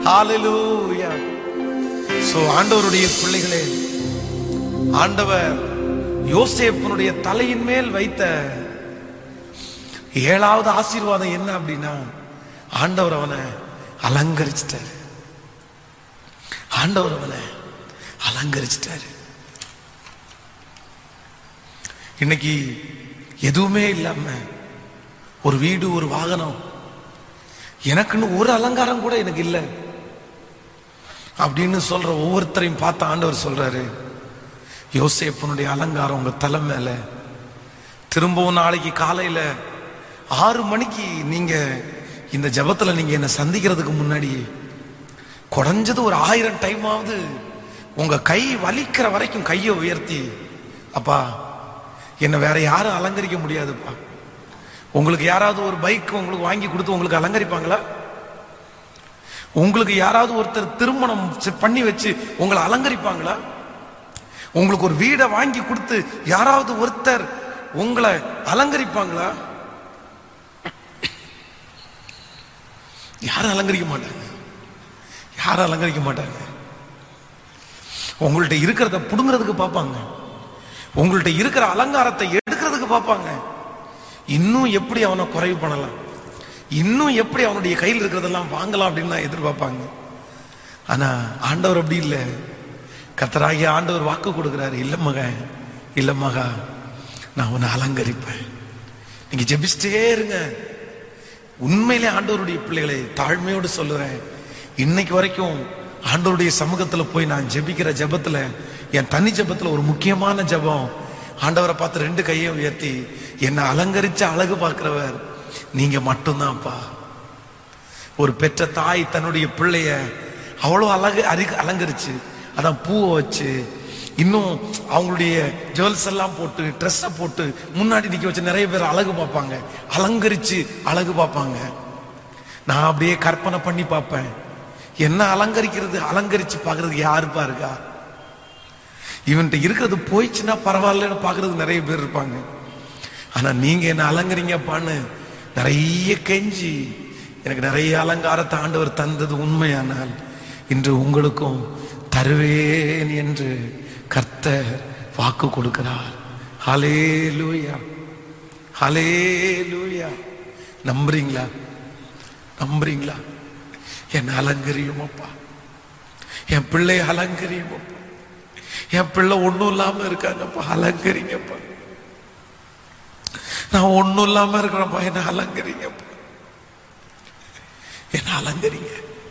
ஹalleluya so ஆண்டவருடைய பிள்ளைகளே ஆண்டவர் யோசேப்பனுடைய தலையின் மேல் வைத்த ஏழாவது ஆசீர்வாதம் என்ன அப்படின்னா ஆண்டவர் அவனை அலங்கரிச்சிட்டாரு ஆண்டவர் அவனை அலங்கரிச்சிட்டாரு இன்னைக்கு எதுவுமே இல்லாம ஒரு வீடு ஒரு வாகனம் எனக்குன்னு ஒரு அலங்காரம் கூட எனக்கு இல்லை அப்படின்னு சொல்ற ஒவ்வொருத்தரையும் பார்த்து ஆண்டவர் சொல்றாரு யோசேப்பனுடைய அலங்காரம் உங்க தலை மேல திரும்பவும் நாளைக்கு காலையில ஆறு மணிக்கு நீங்க இந்த ஜெபத்துல நீங்க என்ன சந்திக்கிறதுக்கு முன்னாடி குறைஞ்சது ஒரு ஆயிரம் டைமாவது உங்க கை வலிக்கிற வரைக்கும் கையை உயர்த்தி அப்பா என்னை வேற யாரும் அலங்கரிக்க முடியாதுப்பா உங்களுக்கு யாராவது ஒரு பைக் உங்களுக்கு வாங்கி கொடுத்து உங்களுக்கு அலங்கரிப்பாங்களா உங்களுக்கு யாராவது ஒருத்தர் திருமணம் செ- பண்ணி வச்சு உங்களை அலங்கரிப்பாங்களா உங்களுக்கு ஒரு வீடை வாங்கி கொடுத்து யாராவது ஒருத்தர் உங்களை அலங்கரிப்பாங்களா யாரும் அலங்கரிக்க மாட்டாங்க யாரும் அலங்கரிக்க மாட்டாங்க உங்கள்ட்ட இருக்கிறத புடுங்கிறதுக்கு பார்ப்பாங்க உங்கள்ட்ட இருக்கிற அலங்காரத்தை எடுக்கிறதுக்கு பார்ப்பாங்க இன்னும் எப்படி அவனை குறைவு பண்ணலாம் இன்னும் எப்படி அவனுடைய கையில் இருக்கிறதெல்லாம் வாங்கலாம் அப்படின்னு தான் எதிர்பார்ப்பாங்க ஆனா ஆண்டவர் அப்படி இல்லை கத்தராகிய ஆண்டவர் வாக்கு கொடுக்கிறாரு இல்ல மகன் இல்ல மகா நான் உன்னை அலங்கரிப்பேன் நீங்க ஜெபிச்சிட்டே இருங்க உண்மையிலே ஆண்டவருடைய பிள்ளைகளை தாழ்மையோடு சொல்லுறேன் இன்னைக்கு வரைக்கும் ஆண்டவருடைய சமூகத்துல போய் நான் ஜெபிக்கிற ஜெபத்துல என் தனி ஜெபத்துல ஒரு முக்கியமான ஜெபம் ஆண்டவரை பார்த்து ரெண்டு கையை உயர்த்தி என்னை அலங்கரிச்சு அழகு பார்க்கிறவர் நீங்க மட்டும்தான்ப்பா ஒரு பெற்ற தாய் தன்னுடைய பிள்ளைய அவ்வளோ அழகு அரி அலங்கரிச்சு அதான் பூவை வச்சு இன்னும் அவங்களுடைய ஜுவல்ஸ் எல்லாம் போட்டு ட்ரெஸ்ஸை போட்டு முன்னாடி நிக்க வச்சு நிறைய பேர் அழகு பார்ப்பாங்க அலங்கரிச்சு அழகு பார்ப்பாங்க நான் அப்படியே கற்பனை பண்ணி பார்ப்பேன் என்ன அலங்கரிக்கிறது அலங்கரிச்சு பார்க்கறதுக்கு யாருப்பா இருக்கா இவன்கிட்ட இருக்கிறது போயிடுச்சுன்னா பரவாயில்லன்னு பார்க்கறதுக்கு நிறைய பேர் இருப்பாங்க ஆனா நீங்க என்ன அலங்கரிங்கப்பான்னு நிறைய கெஞ்சி எனக்கு நிறைய அலங்காரத்தை ஆண்டவர் தந்தது உண்மையானால் இன்று உங்களுக்கும் தருவேன் என்று கர்த்தர் வாக்கு கொடுக்கிறார் ஹலே லூயா ஹலே லூயா நம்புறீங்களா நம்புறீங்களா என் அலங்கரியும் அப்பா என் பிள்ளை அலங்கரியும் அப்பா என் பிள்ளை ஒண்ணும் இல்லாம இருக்காங்கப்பா அலங்கரிங்கப்பா நான் ஒண்ணும் இல்லாம இருக்கிறேன்ப்பா என்ன அலங்கரிங்கப்பா என்ன அலங்கரிங்க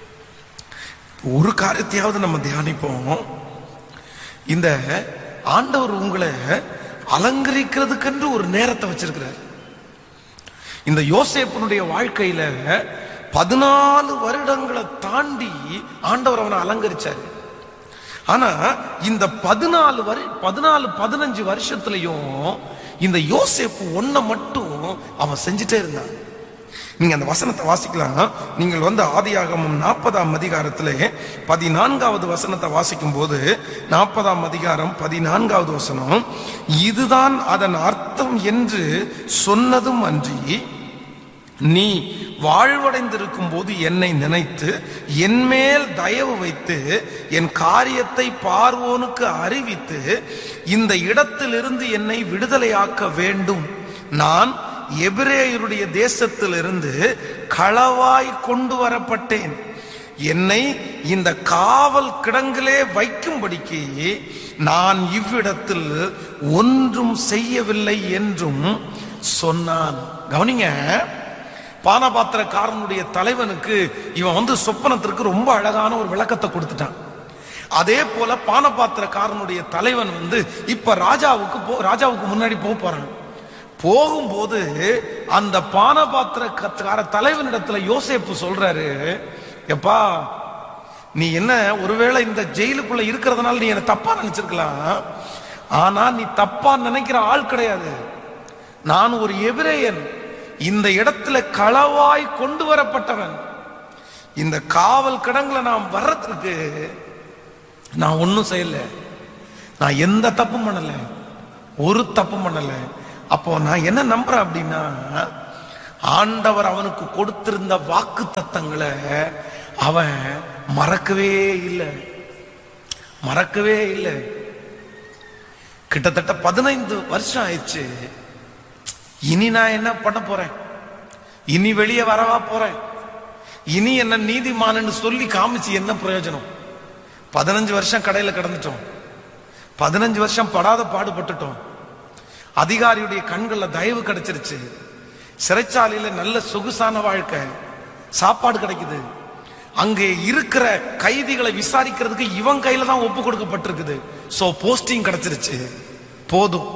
ஒரு காரியத்தையாவது நம்ம தியானிப்போம் இந்த ஆண்டவர் உங்களை அலங்கரிக்கிறதுக்கென்று ஒரு நேரத்தை வச்சிருக்கிறார் இந்த யோசேப்பனுடைய வாழ்க்கையில பதினாலு வருடங்களை தாண்டி ஆண்டவர் அவனை அலங்கரிச்சாரு ஆனா இந்த பதினாலு வரு பதினாலு பதினஞ்சு வருஷத்துலயும் இந்த யோசேப்பு ஒன்ன மட்டும் அவன் செஞ்சுட்டே இருந்தான் நீங்க அந்த வசனத்தை வாசிக்கலாம் நீங்கள் வந்து ஆதியாகமம் நாற்பதாம் அதிகாரத்திலே பதினான்காவது வசனத்தை வாசிக்கும் போது நாற்பதாம் அதிகாரம் பதினான்காவது வசனம் இதுதான் அதன் அர்த்தம் என்று சொன்னதும் அன்றி நீ வாழ்வடைந்திருக்கும் போது என்னை நினைத்து என் மேல் தயவு வைத்து என் காரியத்தை பார்வோனுக்கு அறிவித்து இந்த இடத்திலிருந்து என்னை விடுதலையாக்க வேண்டும் நான் எபிரேயருடைய தேசத்திலிருந்து களவாய் கொண்டு வரப்பட்டேன் என்னை இந்த காவல் கிடங்கிலே வைக்கும்படிக்கு நான் இவ்விடத்தில் ஒன்றும் செய்யவில்லை என்றும் சொன்னான் கவனிங்க பானபாத்திரக்காரனுடைய தலைவனுக்கு இவன் வந்து சொப்பனத்திற்கு ரொம்ப அழகான ஒரு விளக்கத்தை கொடுத்துட்டான் அதே போல பானபாத்திரக்காரனுடைய தலைவன் வந்து இப்ப ராஜாவுக்கு போ ராஜாவுக்கு முன்னாடி போக போறான் போகும்போது அந்த பானபாத்திரக்கார தலைவனிடத்துல யோசேப்பு சொல்றாரு எப்பா நீ என்ன ஒருவேளை இந்த ஜெயிலுக்குள்ள இருக்கிறதுனால நீ என்ன தப்பா நினைச்சிருக்கலாம் ஆனா நீ தப்பா நினைக்கிற ஆள் கிடையாது நான் ஒரு எபிரேயன் இந்த இடத்துல களவாய் கொண்டு வரப்பட்டவன் இந்த காவல் கிடங்குல நான் வர்றதுக்கு நான் ஒன்றும் செய்யல நான் எந்த தப்பும் பண்ணல ஒரு தப்பும் பண்ணல அப்போ நான் என்ன நம்புறேன் அப்படின்னா ஆண்டவர் அவனுக்கு கொடுத்திருந்த வாக்கு தத்தங்களை அவன் மறக்கவே இல்லை மறக்கவே இல்லை கிட்டத்தட்ட பதினைந்து வருஷம் ஆயிடுச்சு இனி நான் என்ன பண்ண போறேன் இனி வெளியே வரவா போறேன் இனி என்ன நீதிமான்னு சொல்லி காமிச்சு என்ன பிரயோஜனம் பதினஞ்சு வருஷம் கடையில கிடந்துட்டோம் பதினஞ்சு வருஷம் படாத பாடுபட்டுட்டோம் அதிகாரியுடைய கண்கள்ல தயவு கிடைச்சிருச்சு சிறைச்சாலையில நல்ல சொகுசான வாழ்க்கை சாப்பாடு கிடைக்குது அங்கே இருக்கிற கைதிகளை விசாரிக்கிறதுக்கு இவன் கையில தான் ஒப்பு கொடுக்கப்பட்டிருக்குது சோ போஸ்டிங் கிடைச்சிருச்சு போதும்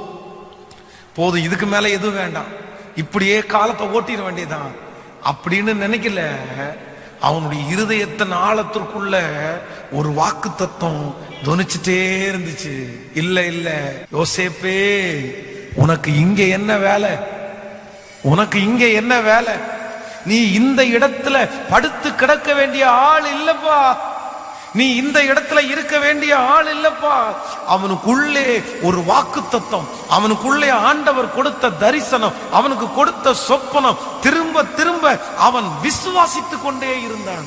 போதும் இதுக்கு மேல எதுவும் வேண்டாம் இப்படியே காலத்தை ஓட்டிட வேண்டியதான் அப்படின்னு நினைக்கல அவனுடைய இருதயத்தின் ஆழத்திற்குள்ள ஒரு வாக்கு தத்துவம் துணிச்சுட்டே இருந்துச்சு இல்ல இல்ல யோசேப்பே உனக்கு இங்க என்ன வேலை உனக்கு இங்க என்ன வேலை நீ இந்த இடத்துல படுத்து கிடக்க வேண்டிய ஆள் இல்லப்பா நீ இந்த இடத்துல இருக்க வேண்டிய ஆள் இல்லப்பா அவனுக்குள்ளே ஒரு வாக்கு தத்துவம் அவனுக்குள்ளே ஆண்டவர் கொடுத்த தரிசனம் அவனுக்கு கொடுத்த சொப்பனம் திரும்ப திரும்ப அவன் விசுவாசித்துக் கொண்டே இருந்தான்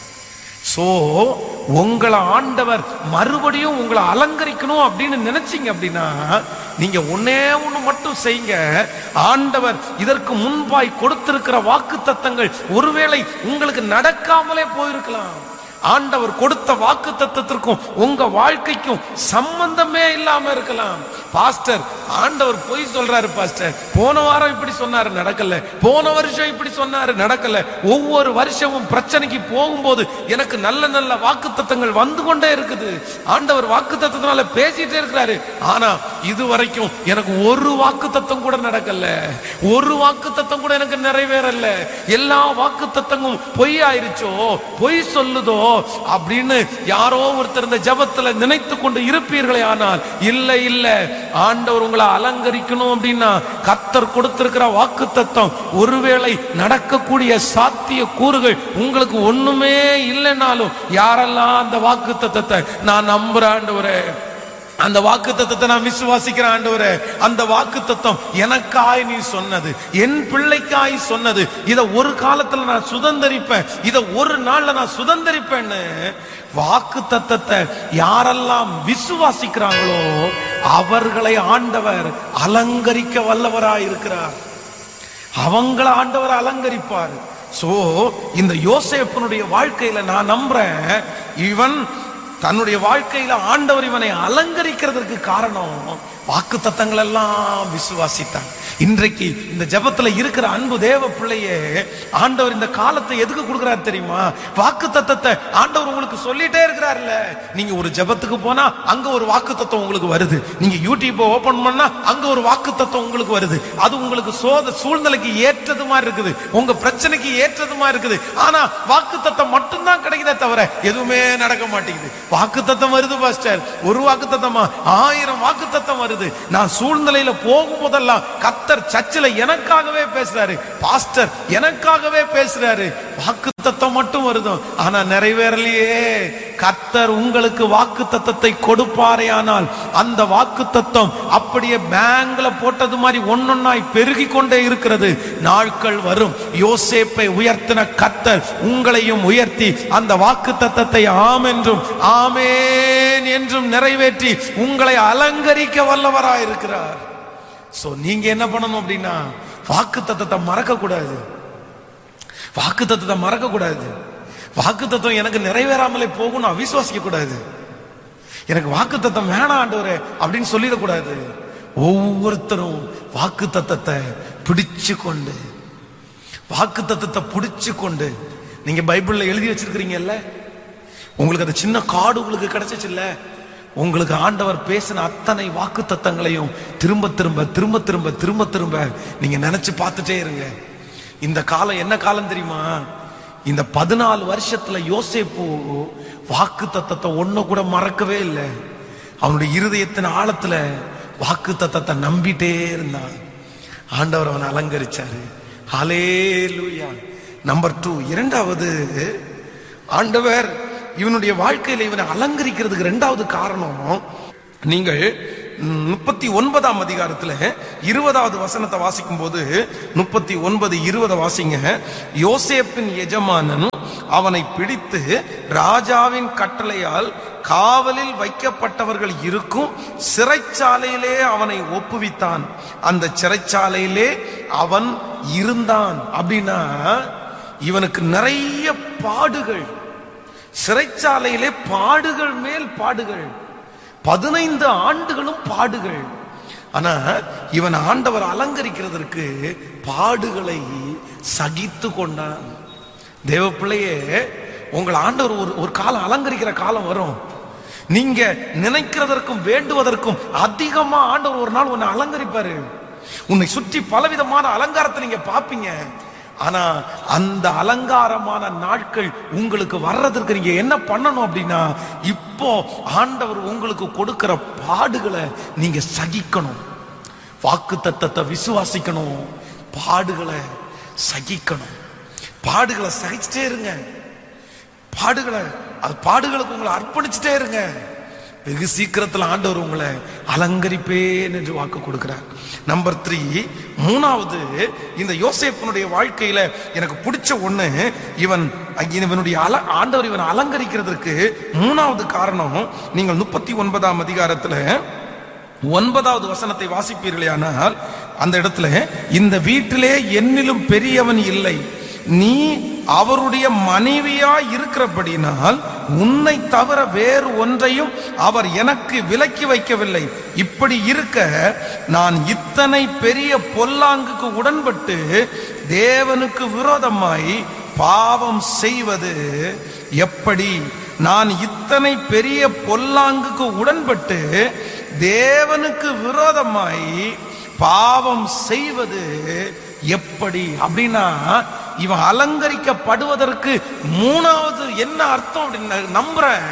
சோ உங்களை ஆண்டவர் மறுபடியும் உங்களை அலங்கரிக்கணும் அப்படின்னு நினைச்சீங்க அப்படின்னா நீங்க ஒன்னே ஒண்ணு மட்டும் செய்யுங்க ஆண்டவர் இதற்கு முன்பாய் கொடுத்திருக்கிற வாக்கு தத்தங்கள் ஒருவேளை உங்களுக்கு நடக்காமலே போயிருக்கலாம் ஆண்டவர் கொடுத்த வாக்கு தத்தத்திற்கும் உங்க வாழ்க்கைக்கும் சம்பந்தமே இல்லாம இருக்கலாம் பாஸ்டர் ஆண்டவர் பொய் சொல்றாரு பாஸ்டர் போன வாரம் இப்படி சொன்னாரு நடக்கல போன வருஷம் இப்படி சொன்னாரு நடக்கல ஒவ்வொரு வருஷமும் பிரச்சனைக்கு போகும்போது எனக்கு நல்ல நல்ல வாக்கு தத்தங்கள் வந்து கொண்டே இருக்குது ஆண்டவர் வாக்கு தத்தத்தினால பேசிட்டே இருக்கிறாரு ஆனா இது வரைக்கும் எனக்கு ஒரு வாக்கு தத்தம் கூட நடக்கல ஒரு வாக்கு தத்தம் கூட எனக்கு நிறைவேறல எல்லா வாக்கு தத்தங்களும் பொய் ஆயிருச்சோ பொய் சொல்லுதோ அப்படின்னு யாரோ ஒருத்தர் இந்த ஜபத்துல நினைத்து கொண்டு இருப்பீர்களே ஆனால் இல்ல இல்ல ஆண்டவர் உங்களை அலங்கரிக்கணும் அப்படின்னா கத்தர் கொடுத்திருக்கிற வாக்கு தத்தம் ஒருவேளை நடக்கக்கூடிய சாத்திய கூறுகள் உங்களுக்கு ஒண்ணுமே இல்லைனாலும் யாரெல்லாம் அந்த வாக்கு தத்தத்தை நான் நம்புறேன் ஆண்டவரே அந்த வாக்கு தத்தத்தை நான் விசுவாசிக்கிறேன் ஆண்டவரே அந்த வாக்கு தத்தம் எனக்காய் நீ சொன்னது என் பிள்ளைக்காய் சொன்னது இத ஒரு காலத்துல நான் சுதந்தரிப்பேன் இத ஒரு நாள்ல நான் சுதந்தரிப்பேன்னு வாக்கு தத்தத்தை யாரெல்லாம் விசுவாசிக்கிறாங்களோ அவர்களை ஆண்டவர் அலங்கரிக்க வல்லவராய் இருக்கிறார் அவங்கள ஆண்டவர் அலங்கரிப்பார் சோ இந்த யோசேப்பனுடைய வாழ்க்கையில நான் நம்புறேன் இவன் தன்னுடைய வாழ்க்கையில ஆண்டவர் இவனை அலங்கரிக்கிறதுக்கு காரணம் வாக்கு தத்தங்கள் எல்லாம் விசுவாசித்தான் இன்றைக்கு இந்த ஜெபத்துல இருக்கிற அன்பு தேவ பிள்ளையே ஆண்டவர் இந்த காலத்தை எதுக்கு கொடுக்கிறார் தெரியுமா வாக்கு தத்தத்தை ஆண்டவர் உங்களுக்கு சொல்லிட்டே இருக்கிறார்ல நீங்க ஒரு ஜெபத்துக்கு போனா அங்க ஒரு வாக்கு தத்துவம் உங்களுக்கு வருது நீங்க யூடியூப் ஓபன் பண்ணா அங்க ஒரு வாக்கு தத்துவம் உங்களுக்கு வருது அது உங்களுக்கு சோத சூழ்நிலைக்கு ஏற்றது மாதிரி இருக்குது உங்க பிரச்சனைக்கு ஏற்றது மாதிரி இருக்குது ஆனா வாக்கு தத்தம் மட்டும்தான் கிடைக்குதே தவிர எதுவுமே நடக்க மாட்டேங்குது வாக்கு தத்தம் வருது பாஸ்டர் ஒரு வாக்கு தத்தமா ஆயிரம் வாக்கு தத்தம் வருது நான் சூழ்நிலையில போகும்போதெல்லாம் கத்தர் சர்ச்சில் எனக்காகவே பேசுறாரு பாஸ்டர் எனக்காகவே பேசுறாரு வாக்கு தத்தம் மட்டும் வருதும் ஆனா நிறைவேறலையே கத்தர் உங்களுக்கு வாக்கு தத்தத்தை கொடுப்பாரே ஆனால் அந்த வாக்கு தத்தம் அப்படியே பேங்க்ல போட்டது மாதிரி ஒன்னொன்னாய் பெருகி கொண்டே இருக்கிறது நாட்கள் வரும் யோசேப்பை உயர்த்தின கத்தர் உங்களையும் உயர்த்தி அந்த வாக்கு தத்தத்தை ஆம் என்றும் ஆமேன் என்றும் நிறைவேற்றி உங்களை அலங்கரிக்க வல்லவராயிருக்கிறார் சோ நீங்க என்ன பண்ணணும் அப்படின்னா வாக்கு தத்தத்தை மறக்க கூடாது வாக்கு தத்தத்தை மறக்க கூடாது வாக்கு தத்துவம் எனக்கு நிறைவேறாமலே போகும் நான் விசுவாசிக்க கூடாது எனக்கு வாக்கு தத்தம் வேணாம் ஆண்டவரே அப்படின்னு சொல்லிடக்கூடாது ஒவ்வொருத்தரும் வாக்கு தத்தத்தை பிடிச்சு கொண்டு வாக்கு தத்தத்தை பிடிச்சு கொண்டு நீங்க பைபிள்ல எழுதி வச்சிருக்கிறீங்கல்ல உங்களுக்கு அந்த சின்ன காடு உங்களுக்கு கிடைச்சிச்சு இல்ல உங்களுக்கு ஆண்டவர் பேசின அத்தனை வாக்கு தத்தங்களையும் திரும்ப திரும்ப திரும்ப திரும்ப திரும்ப திரும்ப நீங்க நினைச்சு பார்த்துட்டே இருங்க இந்த காலம் என்ன காலம் தெரியுமா இந்த பதினாலு வருஷத்துல யோசேப்பு வாக்கு தத்தத்தை ஒண்ணு கூட மறக்கவே இல்லை அவனுடைய இருதயத்தின் ஆழத்துல வாக்கு தத்தத்தை நம்பிட்டே இருந்தான் ஆண்டவர் அவனை அலங்கரிச்சாரு ஹalleluya நம்பர் டூ இரண்டாவது ஆண்டவர் இவனுடைய வாழ்க்கையில இவனை அலங்கரிக்கிறதுக்கு இரண்டாவது காரணம் நீங்கள் முப்பத்தி ஒன்பதாம் அதிகாரத்துல இருபதாவது வசனத்தை வாசிக்கும் போது முப்பத்தி ஒன்பது இருபதை வாசிங்க யோசேப்பின் எஜமானனும் அவனை பிடித்து ராஜாவின் கட்டளையால் காவலில் வைக்கப்பட்டவர்கள் இருக்கும் சிறைச்சாலையிலே அவனை ஒப்புவித்தான் அந்த சிறைச்சாலையிலே அவன் இருந்தான் அப்படின்னா இவனுக்கு நிறைய பாடுகள் சிறைச்சாலையிலே பாடுகள் மேல் பாடுகள் பதினைந்து ஆண்டுகளும் பாடுகள் ஆனா இவன் ஆண்டவர் அலங்கரிக்கிறதற்கு பாடுகளை சகித்து கொண்டான் தேவ பிள்ளையே உங்கள் ஆண்டவர் ஒரு ஒரு காலம் அலங்கரிக்கிற காலம் வரும் நீங்க நினைக்கிறதற்கும் வேண்டுவதற்கும் அதிகமா ஆண்டவர் ஒரு நாள் உன்னை அலங்கரிப்பாரு உன்னை சுற்றி பலவிதமான அலங்காரத்தை நீங்க பாப்பீங்க ஆனா அந்த அலங்காரமான நாட்கள் உங்களுக்கு வர்றதற்கு நீங்க என்ன பண்ணணும் அப்படின்னா இப்போ ஆண்டவர் உங்களுக்கு கொடுக்கிற பாடுகளை நீங்க சகிக்கணும் வாக்கு தத்தத்தை விசுவாசிக்கணும் பாடுகளை சகிக்கணும் பாடுகளை சகிச்சுட்டே இருங்க பாடுகளை அது பாடுகளுக்கு உங்களை அர்ப்பணிச்சுட்டே இருங்க வெகு சீக்கிரத்தில் ஆண்டவர் உங்களை அலங்கரிப்பேன் என்று வாக்கு கொடுக்கிறார் நம்பர் த்ரீ மூணாவது இந்த யோசேப்பனுடைய வாழ்க்கையில எனக்கு பிடிச்ச ஒண்ணு இவன் இவனுடைய அல ஆண்டவர் இவன் அலங்கரிக்கிறதுக்கு மூணாவது காரணம் நீங்கள் முப்பத்தி ஒன்பதாம் அதிகாரத்துல ஒன்பதாவது வசனத்தை வாசிப்பீர்களேயானால் அந்த இடத்துல இந்த வீட்டிலே என்னிலும் பெரியவன் இல்லை நீ அவருடைய மனைவியா இருக்கிறபடினால் உன்னை தவிர வேறு ஒன்றையும் அவர் எனக்கு விலக்கி வைக்கவில்லை இப்படி இருக்க நான் இத்தனை பெரிய பொல்லாங்குக்கு உடன்பட்டு தேவனுக்கு விரோதமாய் பாவம் செய்வது எப்படி நான் இத்தனை பெரிய பொல்லாங்குக்கு உடன்பட்டு தேவனுக்கு விரோதமாய் பாவம் செய்வது எப்படி அப்படின்னா இவன் அலங்கரிக்கப்படுவதற்கு மூணாவது என்ன அர்த்தம் அப்படின்னு நம்புறேன்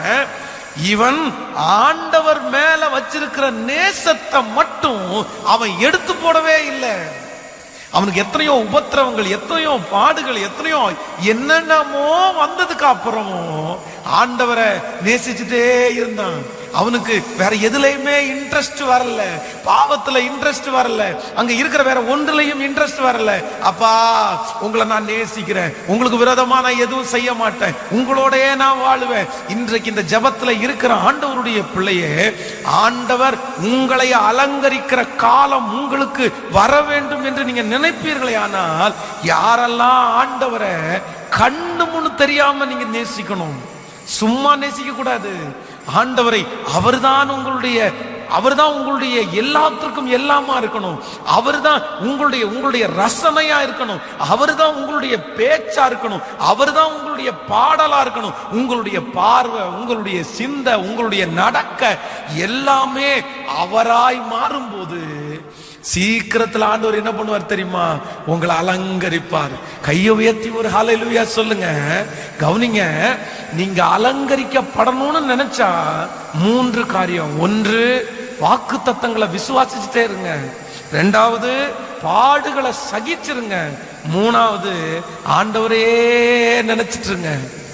இவன் ஆண்டவர் மேல வச்சிருக்கிற நேசத்தை மட்டும் அவன் எடுத்து போடவே இல்லை அவனுக்கு எத்தனையோ உபத்திரவங்கள் எத்தனையோ பாடுகள் எத்தனையோ என்னென்னமோ வந்ததுக்கு அப்புறமும் ஆண்டவரை நேசிச்சுட்டே இருந்தான் அவனுக்கு வேற எதுலையுமே இன்ட்ரெஸ்ட் வரல பாவத்துல இன்ட்ரெஸ்ட் வரல அங்க இருக்கிற வேற ஒன்றுலையும் இன்ட்ரெஸ்ட் வரல அப்பா உங்களை நான் நேசிக்கிறேன் உங்களுக்கு விரோதமா நான் எதுவும் செய்ய மாட்டேன் உங்களோடயே நான் வாழுவேன் இன்றைக்கு இந்த ஜபத்துல இருக்கிற ஆண்டவருடைய பிள்ளையே ஆண்டவர் உங்களை அலங்கரிக்கிற காலம் உங்களுக்கு வர வேண்டும் என்று நீங்க நினைப்பீர்களே ஆனால் யாரெல்லாம் ஆண்டவரை கண்ணு முன்னு தெரியாம நீங்க நேசிக்கணும் சும்மா நேசிக்க கூடாது ஆண்டவரை அவர்தான் உங்களுடைய அவர்தான் உங்களுடைய எல்லாத்திற்கும் எல்லாமா இருக்கணும் அவர்தான் உங்களுடைய உங்களுடைய ரசனையா இருக்கணும் அவர்தான் உங்களுடைய பேச்சா இருக்கணும் அவர்தான் உங்களுடைய பாடலா இருக்கணும் உங்களுடைய பார்வை உங்களுடைய சிந்தை உங்களுடைய நடக்க எல்லாமே அவராய் மாறும்போது சீக்கிரத்துல ஆண்டவர் என்ன பண்ணுவார் தெரியுமா உங்களை அலங்கரிப்பார் கையை உயர்த்தி ஒரு ஹalleluya சொல்லுங்க கவனிங்க நீங்க அலங்கரிக்கப்படணும்னு நினைச்சா மூன்று காரியம் ஒன்று வாக்கு தத்தங்களை விசுவாசிச்சுட்டே இருங்க ரெண்டாவது பாடுகளை சகிச்சிருங்க மூணாவது ஆண்டவரே நினைச்சிட்டு இருங்க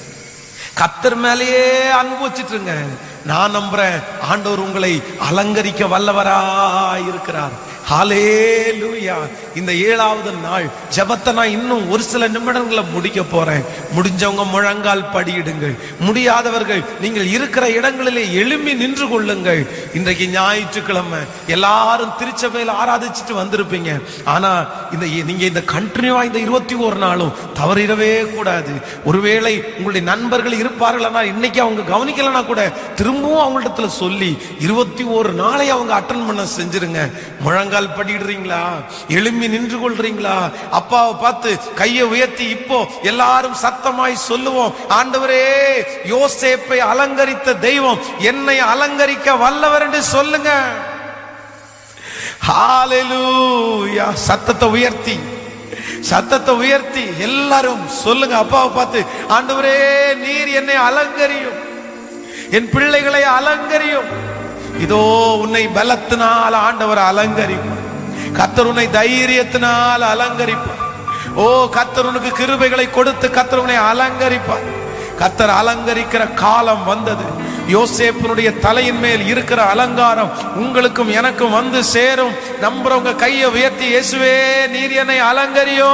கத்தர் மேலேயே அன்பு வச்சிட்டுருங்க நான் நம்புறேன் ஆண்டவர் உங்களை அலங்கரிக்க வல்லவரா இருக்கிறார் ஹalleluya இந்த ஏழாவது நாள் ஜெபத்தை நான் இன்னும் ஒரு சில நிமிடங்களை முடிக்க போறேன் முடிஞ்சவங்க முழங்கால் படியிடுங்கள் முடியாதவர்கள் நீங்கள் இருக்கிற இடங்களிலே எழும்பி நின்று கொள்ளுங்கள் இன்றைக்கு ஞாயிற்றுக்கிழமை எல்லாரும் திருச்சபையில் ஆராதிச்சுட்டு வந்திருப்பீங்க ஆனா இந்த நீங்க இந்த கண்டினியூவா இந்த இருபத்தி ஒரு நாளும் தவறிடவே கூடாது ஒருவேளை உங்களுடைய நண்பர்கள் இருப்பார்கள் ஆனால் இன்னைக்கு அவங்க கவனிக்கலனா கூட திரும்பவும் அவங்கள்ட்ட சொல்லி இருபத்தி ஒரு நாளை அவங்க அட்டன் பண்ண செஞ்சிருங்க முழங்கால் படிடுறீங்களா எழும்பி நின்று கொள்றீங்களா அப்பாவை பார்த்து கையை உயர்த்தி இப்போ எல்லாரும் சத்தமாய் சொல்லுவோம் ஆண்டவரே யோசேப்பை அலங்கரித்த தெய்வம் என்னை அலங்கரிக்க வல்லவர் என்று சொல்லுங்க ஹalleluya சத்தத்தை உயர்த்தி சத்தத்தை உயர்த்தி எல்லாரும் சொல்லுங்க அப்பாவை பார்த்து ஆண்டவரே நீர் என்னை அலங்கரியும் என் பிள்ளைகளை அலங்கரியும் இதோ உன்னை பலத்தினால் ஆண்டவர் அலங்கரிப்பார் கத்தர் உன்னை தைரியத்தினால் அலங்கரிப்பார் ஓ கத்தர் உனக்கு கிருபைகளை கொடுத்து கத்தர் உன்னை அலங்கரிப்பார் கத்தர் அலங்கரிக்கிற காலம் வந்தது யோசேப்பினுடைய தலையின் மேல் இருக்கிற அலங்காரம் உங்களுக்கும் எனக்கும் வந்து சேரும் நம்புறவங்க கையை உயர்த்தி இயேசுவே நீர் என்னை அலங்கரியோ